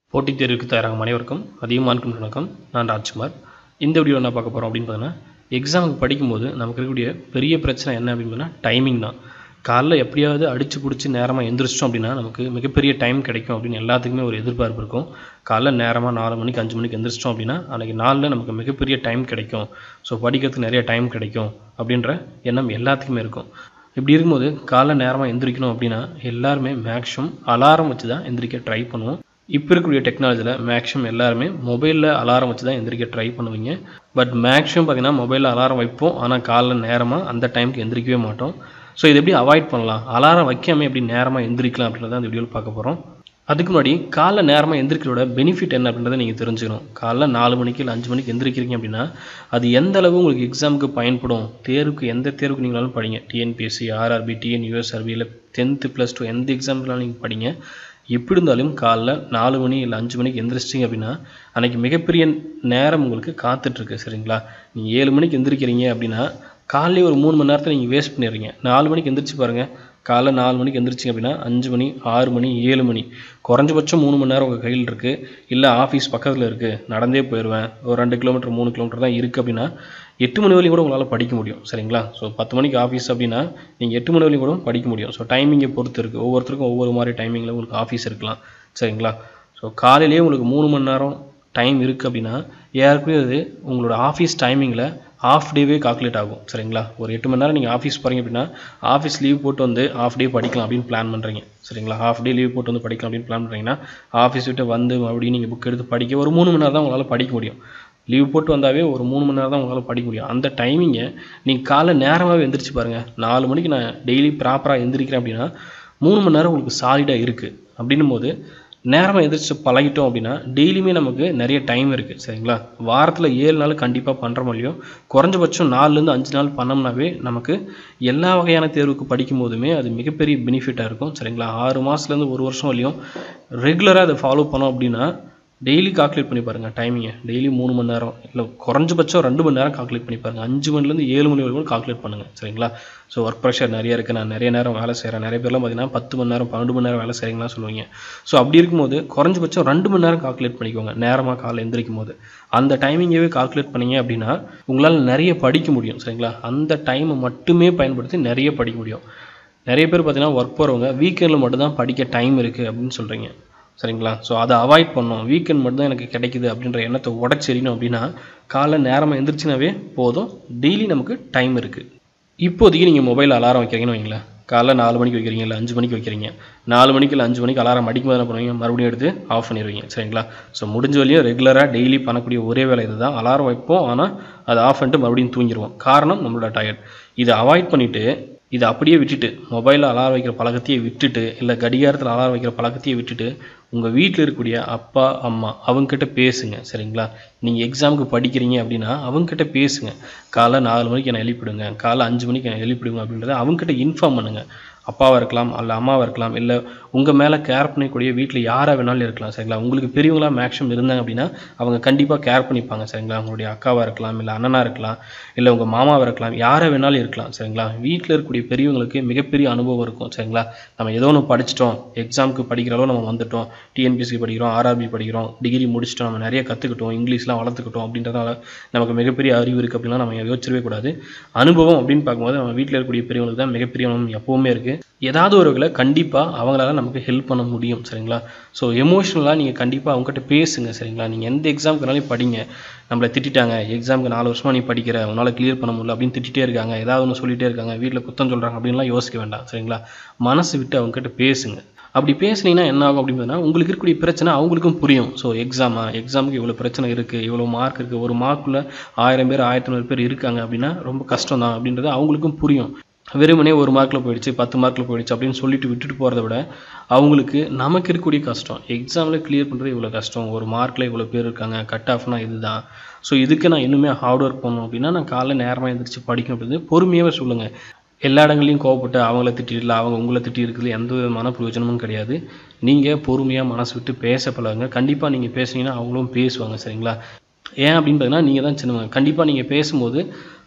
போட்டித் தேர்வுக்கு தயாராகும் அனைவருக்கும் அதிகமான வணக்கம் நான் ராஜ்குமார் இந்த வீடியோ என்ன பார்க்க போகிறோம் அப்படின்னு பார்த்தீங்கன்னா எக்ஸாமுக்கு படிக்கும்போது நமக்கு இருக்கக்கூடிய பெரிய பிரச்சனை என்ன அப்படின்னு பார்த்தீங்கன்னா டைமிங் தான் காலைல எப்படியாவது அடிச்சு பிடிச்சி நேரமாக எந்திரிச்சிட்டோம் அப்படின்னா நமக்கு மிகப்பெரிய டைம் கிடைக்கும் அப்படின்னு எல்லாத்துக்குமே ஒரு எதிர்பார்ப்பு இருக்கும் காலைல நேரமாக நாலு மணிக்கு அஞ்சு மணிக்கு எந்திரிச்சிட்டோம் அப்படின்னா அன்றைக்கி நாளில் நமக்கு மிகப்பெரிய டைம் கிடைக்கும் ஸோ படிக்கிறதுக்கு நிறைய டைம் கிடைக்கும் அப்படின்ற எண்ணம் எல்லாத்துக்குமே இருக்கும் இப்படி இருக்கும்போது காலைல நேரமாக எந்திரிக்கணும் அப்படின்னா எல்லாருமே மேக்ஸிமம் அலாரம் வச்சு தான் எந்திரிக்க ட்ரை பண்ணுவோம் இப்போ இருக்கக்கூடிய டெக்னாலஜியில் மேக்ஸிமம் எல்லாருமே மொபைலில் அலாரம் வச்சு தான் எந்திரிக்க ட்ரை பண்ணுவீங்க பட் மேக்ஸிமம் பார்த்தீங்கன்னா மொபைலில் அலாரம் வைப்போம் ஆனால் காலைல நேரமாக அந்த டைமுக்கு எந்திரிக்கவே மாட்டோம் ஸோ இதை எப்படி அவாய்ட் பண்ணலாம் அலாரம் வைக்காமல் எப்படி நேரமாக எந்திரிக்கலாம் அப்படின்றத அந்த வீடியோவில் பார்க்க போகிறோம் அதுக்கு முன்னாடி காலைல நேரமாக எந்திரிக்கிறோட பெனிஃபிட் என்ன அப்படின்றத நீங்கள் தெரிஞ்சுக்கணும் காலைல நாலு மணிக்கு இல்லை அஞ்சு மணிக்கு எந்திரிக்கிறீங்க அப்படின்னா அது எந்த அளவு உங்களுக்கு எக்ஸாமுக்கு பயன்படும் தேர்வுக்கு எந்த தேர்வுக்கு நீங்களாலும் படிங்க டிஎன்பிஎஸ்சி ஆர்ஆர்பி டிஎன் யூஎஸ்ஆர்பி இல்லை டென்த்து ப்ளஸ் டூ எந்த எக்ஸாம்னாலும் நீங்கள் படிங்க எப்படி இருந்தாலும் காலைல நாலு மணி இல்லை அஞ்சு மணிக்கு எந்திரிச்சிட்டிங்க அப்படின்னா அன்றைக்கி மிகப்பெரிய நேரம் உங்களுக்கு காத்துட்ருக்கு சரிங்களா நீங்கள் ஏழு மணிக்கு எந்திரிக்கிறீங்க அப்படின்னா காலையிலே ஒரு மூணு மணி நேரத்தை நீங்கள் வேஸ்ட் பண்ணிடுறீங்க நாலு மணிக்கு எந்திரிச்சு பாருங்கள் காலைல நாலு மணிக்கு எந்திரிச்சிங்க அப்படின்னா அஞ்சு மணி ஆறு மணி ஏழு மணி குறைஞ்சபட்சம் மூணு மணி நேரம் உங்கள் கையில் இருக்குது இல்லை ஆஃபீஸ் பக்கத்தில் இருக்குது நடந்தே போயிடுவேன் ஒரு ரெண்டு கிலோமீட்டர் மூணு கிலோமீட்டர் தான் இருக்குது அப்படின்னா எட்டு மணி வரையும் கூட உங்களால் படிக்க முடியும் சரிங்களா ஸோ பத்து மணிக்கு ஆஃபீஸ் அப்படின்னா நீங்கள் எட்டு மணி வரையும் கூட படிக்க முடியும் ஸோ டைமிங்கை பொறுத்து இருக்குது ஒவ்வொருத்தருக்கும் ஒவ்வொரு மாதிரி டைமிங்கில் உங்களுக்கு ஆஃபீஸ் இருக்கலாம் சரிங்களா ஸோ காலையிலேயே உங்களுக்கு மூணு மணி நேரம் டைம் இருக்குது அப்படின்னா ஏற்கனவே அது உங்களோட ஆஃபீஸ் டைமிங்கில் ஆஃப் டேவே கால்குலேட் ஆகும் சரிங்களா ஒரு எட்டு மணி நேரம் நீங்கள் ஆஃபீஸ் போகிறீங்க அப்படின்னா ஆஃபீஸ் லீவ் போட்டு வந்து ஆஃப் டே படிக்கலாம் அப்படின்னு பிளான் பண்ணுறீங்க சரிங்களா ஆஃப் டே லீவ் போட்டு வந்து படிக்கலாம் அப்படின்னு பிளான் பண்ணுறீங்கன்னா ஆஃபீஸ் விட்டு வந்து மறுபடியும் நீங்கள் புக் எடுத்து படிக்க ஒரு மூணு மணி நேரம் தான் உங்களால் படிக்க முடியும் லீவ் போட்டு வந்தாவே ஒரு மூணு மணி நேரம் தான் உங்களால் படிக்க முடியும் அந்த டைமிங்கை நீங்கள் காலை நேரமாகவே எந்திரிச்சு பாருங்கள் நாலு மணிக்கு நான் டெய்லி ப்ராப்பராக எந்திரிக்கிறேன் அப்படின்னா மூணு மணி நேரம் உங்களுக்கு சாலிடாக இருக்குது அப்படின்னும் போது நேரமாக எதிர்த்து பழகிட்டோம் அப்படின்னா டெய்லியுமே நமக்கு நிறைய டைம் இருக்குது சரிங்களா வாரத்தில் ஏழு நாள் கண்டிப்பாக பண்ணுற முடியும் குறைஞ்சபட்சம் நாலுலேருந்து அஞ்சு நாள் பண்ணோம்னாவே நமக்கு எல்லா வகையான தேர்வுக்கு படிக்கும் போதுமே அது மிகப்பெரிய பெனிஃபிட்டாக இருக்கும் சரிங்களா ஆறு மாதத்துலேருந்து ஒரு வருஷம் வரையும் ரெகுலராக அதை ஃபாலோ பண்ணோம் அப்படின்னா டெய்லி கால்குலேட் பண்ணி பாருங்கள் டைமிங்கை டெய்லி மூணு மணி நேரம் இல்லை குறைஞ்சபட்சம் ரெண்டு மணி நேரம் கால்குலேட் பண்ணி பாருங்கள் அஞ்சு மணிலேருந்து ஏழு மணி வரைக்கும் கால்குலேட் பண்ணுங்கள் சரிங்களா ஸோ ஒர்க் ப்ரெஷர் நிறைய இருக்குது நான் நிறைய நேரம் வேலை செய்கிறேன் நிறைய பேர்லாம் பார்த்தீங்கன்னா பத்து மணி நேரம் பன்னெண்டு மணி நேரம் வேலை செய்கிறீங்களா சொல்லுவீங்க ஸோ அப்படி இருக்கும்போது குறைஞ்சபட்சம் ரெண்டு மணி நேரம் கால்குலேட் பண்ணிக்கோங்க நேரமாக காலை எந்திரிக்கும் போது அந்த டைமிங்கவே கால்குலேட் பண்ணீங்க அப்படின்னா உங்களால் நிறைய படிக்க முடியும் சரிங்களா அந்த டைமை மட்டுமே பயன்படுத்தி நிறைய படிக்க முடியும் நிறைய பேர் பார்த்தீங்கன்னா ஒர்க் போகிறவங்க வீக்கெண்டில் மட்டும்தான் படிக்க டைம் இருக்குது அப்படின்னு சொல்கிறீங்க சரிங்களா ஸோ அதை அவாய்ட் பண்ணோம் வீக்கெண்ட் மட்டும் தான் எனக்கு கிடைக்குது அப்படின்ற எண்ணத்தை உடச்செறியணும் அப்படின்னா காலைல நேரமாக எந்திரிச்சினாவே போதும் டெய்லி நமக்கு டைம் இருக்குது இப்போதைக்கு நீங்கள் மொபைல் அலாரம் வைக்கிறீங்கன்னு வைங்களேன் காலைல நாலு மணிக்கு வைக்கிறீங்க இல்லை அஞ்சு மணிக்கு வைக்கிறீங்க நாலு மணிக்கு இல்லை அஞ்சு மணிக்கு அலாரம் அடிக்கும் போது என்ன பண்ணுவீங்க மறுபடியும் எடுத்து ஆஃப் பண்ணிடுவீங்க சரிங்களா ஸோ முடிஞ்ச வரையும் ரெகுலராக டெய்லி பண்ணக்கூடிய ஒரே வேலை இதுதான் அலாரம் வைப்போம் ஆனால் அதை ஆஃப் பண்ணிட்டு மறுபடியும் தூங்கிடுவோம் காரணம் நம்மளோட டயர்ட் இதை அவாய்ட் பண்ணிவிட்டு இதை அப்படியே விட்டுட்டு மொபைலில் அலாரம் வைக்கிற பழக்கத்தையே விட்டுட்டு இல்லை கடிகாரத்தில் அலாரம் வைக்கிற பழக்கத்தையே விட்டுட்டு உங்கள் வீட்டில் இருக்கக்கூடிய அப்பா அம்மா அவங்கக்கிட்ட பேசுங்க சரிங்களா நீங்கள் எக்ஸாமுக்கு படிக்கிறீங்க அப்படின்னா அவங்கக்கிட்ட பேசுங்க காலைல நாலு மணிக்கு என்னை எழுப்பிடுங்க காலைல அஞ்சு மணிக்கு என்னை எழுப்பிடுங்க அப்படின்றத அவங்கக்கிட்ட இன்ஃபார்ம் பண்ணுங்கள் அப்பாவாக இருக்கலாம் அல்ல அம்மாவாக இருக்கலாம் இல்லை உங்கள் மேலே கேர் பண்ணக்கூடிய வீட்டில் யாராக வேணாலும் இருக்கலாம் சரிங்களா உங்களுக்கு பெரியவங்களாக மேக்ஸிமம் இருந்தாங்க அப்படின்னா அவங்க கண்டிப்பாக கேர் பண்ணிப்பாங்க சரிங்களா உங்களுடைய அக்காவாக இருக்கலாம் இல்லை அண்ணனாக இருக்கலாம் இல்லை உங்கள் மாமாவாக இருக்கலாம் யாராக வேணாலும் இருக்கலாம் சரிங்களா வீட்டில் இருக்கக்கூடிய பெரியவங்களுக்கு மிகப்பெரிய அனுபவம் இருக்கும் சரிங்களா நம்ம ஏதோ ஒன்று படிச்சிட்டோம் எக்ஸாமுக்கு படிக்கிற அளவு நம்ம வந்துட்டோம் டிஎன்பிஎஸ்சி படிக்கிறோம் ஆர்ஆர்பி படிக்கிறோம் டிகிரி முடிச்சிட்டோம் நம்ம நிறைய கற்றுக்கிட்டோம் இங்கிலீஷ்லாம் வளர்த்துக்கிட்டோம் அப்படின்றதால நமக்கு மிகப்பெரிய அறிவு இருக்குது அப்படின்னா நம்ம யோசிச்சிடவே கூடாது அனுபவம் அப்படின்னு பார்க்கும்போது நம்ம வீட்டில் இருக்கக்கூடிய பெரியவங்களுக்கு தான் மிகப்பெரிய அனுபவம் எப்போவுமே இருக்குது ஏதாவது ஒரு வகையில் கண்டிப்பாக அவங்களால நமக்கு ஹெல்ப் பண்ண முடியும் சரிங்களா ஸோ எமோஷ்னலாக நீங்கள் கண்டிப்பாக அவங்ககிட்ட பேசுங்க சரிங்களா நீங்கள் எந்த எக்ஸாமுக்குனாலும் படிங்க நம்மளை திட்டாங்க எக்ஸாமுக்கு நாலு வருஷமாக நீ படிக்கிற உன்னால் கிளியர் பண்ண முடியல அப்படின்னு திட்டிகிட்டே இருக்காங்க ஏதாவது ஒன்று சொல்லிகிட்டே இருக்காங்க வீட்டில் குத்தம் சொல்கிறாங்க அப்படின்லாம் யோசிக்க வேண்டாம் சரிங்களா மனசு விட்டு அவங்ககிட்ட பேசுங்க அப்படி பேசுனீங்கன்னா என்ன ஆகும் அப்படின்னா உங்களுக்கு இருக்கக்கூடிய பிரச்சனை அவங்களுக்கும் புரியும் ஸோ எக்ஸாமா எக்ஸாமுக்கு இவ்வளோ பிரச்சனை இருக்குது இவ்வளோ மார்க் இருக்குது ஒரு மார்க்கில் ஆயிரம் பேர் ஆயிரத்தி நூறு பேர் இருக்காங்க அப்படின்னா ரொம்ப கஷ்டம் தான் அப்படின்றது அவங்களுக்கும் புரியும் வெறுமனே ஒரு மார்க்கில் போயிடுச்சு பத்து மார்க்கில் போயிடுச்சு அப்படின்னு சொல்லிட்டு விட்டுட்டு போகிறத விட அவங்களுக்கு நமக்கு இருக்கக்கூடிய கஷ்டம் எக்ஸாமில் கிளியர் பண்ணுறது இவ்வளோ கஷ்டம் ஒரு மார்க்கில் இவ்வளோ பேர் இருக்காங்க கட் ஆஃப்னா இதுதான் ஸோ இதுக்கு நான் இன்னுமே ஹார்ட் ஒர்க் பண்ணணும் அப்படின்னா நான் காலைல நேரமாக எழுந்திரிச்சு படிக்கணும் அப்படின்னு பொறுமையாகவே சொல்லுங்கள் எல்லா இடங்களையும் கோவப்பட்டு அவங்கள திட்டிடல அவங்க உங்களை திட்டி இருக்கிறது எந்த விதமான பிரயோஜனமும் கிடையாது நீங்கள் பொறுமையாக மனசு விட்டு பேச பழகுங்க கண்டிப்பாக நீங்கள் பேசுனீங்கன்னா அவங்களும் பேசுவாங்க சரிங்களா ஏன் அப்படின்னு பார்த்தீங்கன்னா நீங்கள் தான் சின்னவங்க கண்டிப்பாக நீங்கள் பேசும்போது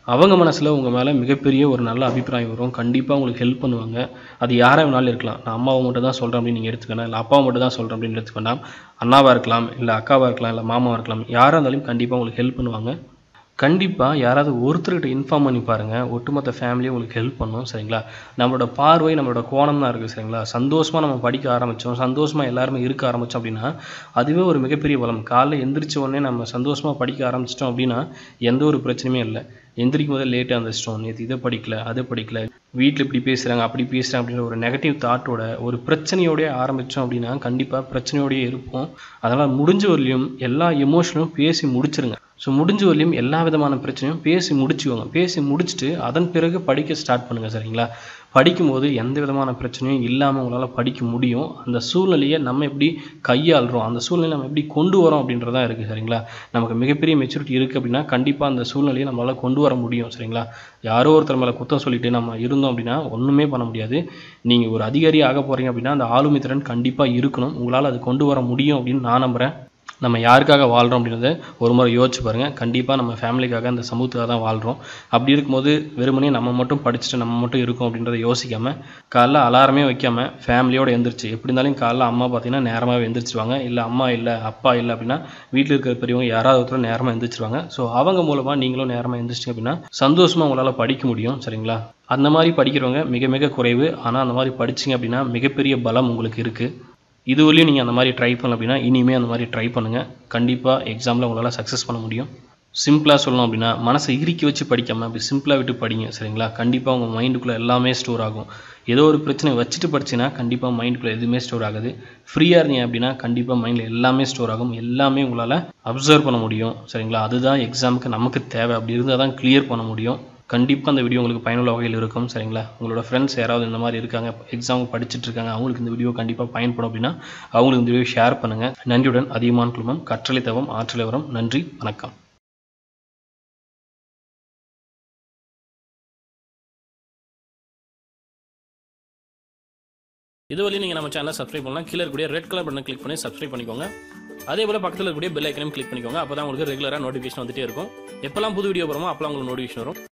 அவங்க மனசில் உங்கள் மேலே மிகப்பெரிய ஒரு நல்ல அபிப்பிராயம் வரும் கண்டிப்பாக உங்களுக்கு ஹெல்ப் பண்ணுவாங்க அது யாராக வேணாலும் இருக்கலாம் நான் அம்மாவை மட்டும் தான் சொல்கிறேன் அப்படின்னு நீங்கள் எடுத்துக்கணும் இல்லை அப்பாவை மட்டும் தான் சொல்கிறேன் அப்படின்னு எடுத்துக்க வேண்டாம் அண்ணாவாக இருக்கலாம் இல்லை அக்காவாக இருக்கலாம் இல்லை மாமாவாக இருக்கலாம் யாராக இருந்தாலும் கண்டிப்பாக உங்களுக்கு ஹெல்ப் பண்ணுவாங்க கண்டிப்பாக யாராவது ஒருத்தர்கிட்ட இன்ஃபார்ம் பண்ணி பாருங்கள் ஒட்டுமொத்த ஃபேமிலியும் உங்களுக்கு ஹெல்ப் பண்ணும் சரிங்களா நம்மளோட பார்வை நம்மளோட கோணம் தான் இருக்குது சரிங்களா சந்தோஷமாக நம்ம படிக்க ஆரம்பித்தோம் சந்தோஷமாக எல்லாருமே இருக்க ஆரம்பித்தோம் அப்படின்னா அதுவே ஒரு மிகப்பெரிய பலம் காலைல எந்திரிச்ச உடனே நம்ம சந்தோஷமாக படிக்க ஆரம்பிச்சிட்டோம் அப்படின்னா எந்த ஒரு பிரச்சனையுமே இல்லை எந்திரிக்கும் போதே லேட்டாக இருந்துச்சிட்டோம் நேற்று இதை படிக்கல அதை படிக்கல வீட்டில் இப்படி பேசுகிறாங்க அப்படி பேசுகிறாங்க அப்படின்ற ஒரு நெகட்டிவ் தாட்டோட ஒரு பிரச்சனையோடய ஆரம்பித்தோம் அப்படின்னா கண்டிப்பாக பிரச்சனையோடயே இருப்போம் அதனால் முடிஞ்ச வரலையும் எல்லா எமோஷனும் பேசி முடிச்சிருங்க ஸோ முடிஞ்ச வரலையும் எல்லா விதமான பிரச்சனையும் பேசி முடிச்சுக்கோங்க பேசி முடிச்சுட்டு அதன் பிறகு படிக்க ஸ்டார்ட் பண்ணுங்கள் சரிங்களா படிக்கும்போது எந்த விதமான பிரச்சனையும் இல்லாமல் உங்களால் படிக்க முடியும் அந்த சூழ்நிலையை நம்ம எப்படி கையாளுறோம் அந்த சூழ்நிலையை நம்ம எப்படி கொண்டு வரோம் அப்படின்றதா இருக்குது சரிங்களா நமக்கு மிகப்பெரிய மெச்சூரிட்டி இருக்குது அப்படின்னா கண்டிப்பாக அந்த சூழ்நிலையை நம்மளால் கொண்டு வர முடியும் சரிங்களா யாரோ ஒருத்தர் மேலே குத்தம் சொல்லிட்டு நம்ம இருந்தோம் அப்படின்னா ஒன்றுமே பண்ண முடியாது நீங்கள் ஒரு அதிகாரி ஆக போகிறீங்க அப்படின்னா அந்த ஆளுமை திறன் கண்டிப்பாக இருக்கணும் உங்களால் அது கொண்டு வர முடியும் அப்படின்னு நான் நம்புகிறேன் நம்ம யாருக்காக வாழ்கிறோம் அப்படின்றத ஒரு முறை யோசிச்சு பாருங்கள் கண்டிப்பாக நம்ம ஃபேமிலிக்காக அந்த சமூகத்துக்காக தான் வாழ்கிறோம் அப்படி இருக்கும்போது வெறுமனே நம்ம மட்டும் படிச்சுட்டு நம்ம மட்டும் இருக்கோம் அப்படின்றத யோசிக்காமல் காலைல அலாரமே வைக்காமல் ஃபேமிலியோடு எந்திரிச்சு எப்படி இருந்தாலும் காலைல அம்மா பார்த்தீங்கன்னா நேரமாகவே எந்திரிச்சிருவாங்க இல்லை அம்மா இல்லை அப்பா இல்லை அப்படின்னா வீட்டில் இருக்கிற பெரியவங்க யாராவது ஒருத்தர் நேரமாக எந்திரிச்சிருவாங்க ஸோ அவங்க மூலமாக நீங்களும் நேரமாக எந்திரிச்சிங்க அப்படின்னா சந்தோஷமாக உங்களால் படிக்க முடியும் சரிங்களா அந்த மாதிரி படிக்கிறவங்க மிக மிக குறைவு ஆனால் அந்த மாதிரி படிச்சிங்க அப்படின்னா மிகப்பெரிய பலம் உங்களுக்கு இருக்குது இதுவரையும் நீங்கள் அந்த மாதிரி ட்ரை பண்ணல அப்படின்னா இனிமேல் அந்த மாதிரி ட்ரை பண்ணுங்கள் கண்டிப்பாக எக்ஸாமில் உங்களால் சக்ஸஸ் பண்ண முடியும் சிம்பிளாக சொல்லணும் அப்படின்னா மனசை இறுக்கி வச்சு படிக்காமல் அப்படி சிம்பிளாக விட்டு படிங்க சரிங்களா கண்டிப்பாக உங்கள் மைண்டுக்குள்ளே எல்லாமே ஸ்டோர் ஆகும் ஏதோ ஒரு பிரச்சனை வச்சுட்டு படிச்சிங்கன்னா கண்டிப்பாக மைண்டுக்குள்ளே எதுவுமே ஸ்டோர் ஆகாது ஃப்ரீயாக இருந்தீங்க அப்படின்னா கண்டிப்பாக மைண்டில் எல்லாமே ஸ்டோர் ஆகும் எல்லாமே உங்களால் அப்சர்வ் பண்ண முடியும் சரிங்களா அதுதான் எக்ஸாமுக்கு நமக்கு தேவை அப்படி இருந்தால் தான் கிளியர் பண்ண முடியும் கண்டிப்பாக அந்த வீடியோ உங்களுக்கு பயனுள்ள வகையில் இருக்கும் சரிங்களா உங்களோட ஃப்ரெண்ட்ஸ் யாராவது இந்த மாதிரி இருக்காங்க எக்ஸாம் படிச்சுட்டு இருக்காங்க அவங்களுக்கு இந்த வீடியோ கண்டிப்பாக பயன்படும் அப்படின்னா அவங்களுக்கு இந்த வீடியோ ஷேர் பண்ணுங்கள் நன்றியுடன் அதிகமான குழுமம் கற்றலை தவம் ஆற்றலை வரும் நன்றி வணக்கம் இதுவரையும் நீங்கள் நம்ம சேனலை சப்ஸ்கிரைப் பண்ணலாம் கீழே இருக்கக்கூடிய ரெட் கலர் பட்டனை கிளிக் பண்ணி சப்ஸ்கிரைப் பண்ணிக்கோங்க அதே போல் பக்கத்தில் இருக்கக்கூடிய பெல் ஐக்கனையும் கிளிக் பண்ணிக்கோங்க அப்போ தான் உங்களுக்கு ரெகுலராக நோட்டிஃபிகேஷன் வந்துட்டே இருக்கும் எப்போல்லாம் புது வீடியோ போகிறோமோ அப்போலாம் உங்களுக்கு நோட்டிஃபிகேஷன் வரும்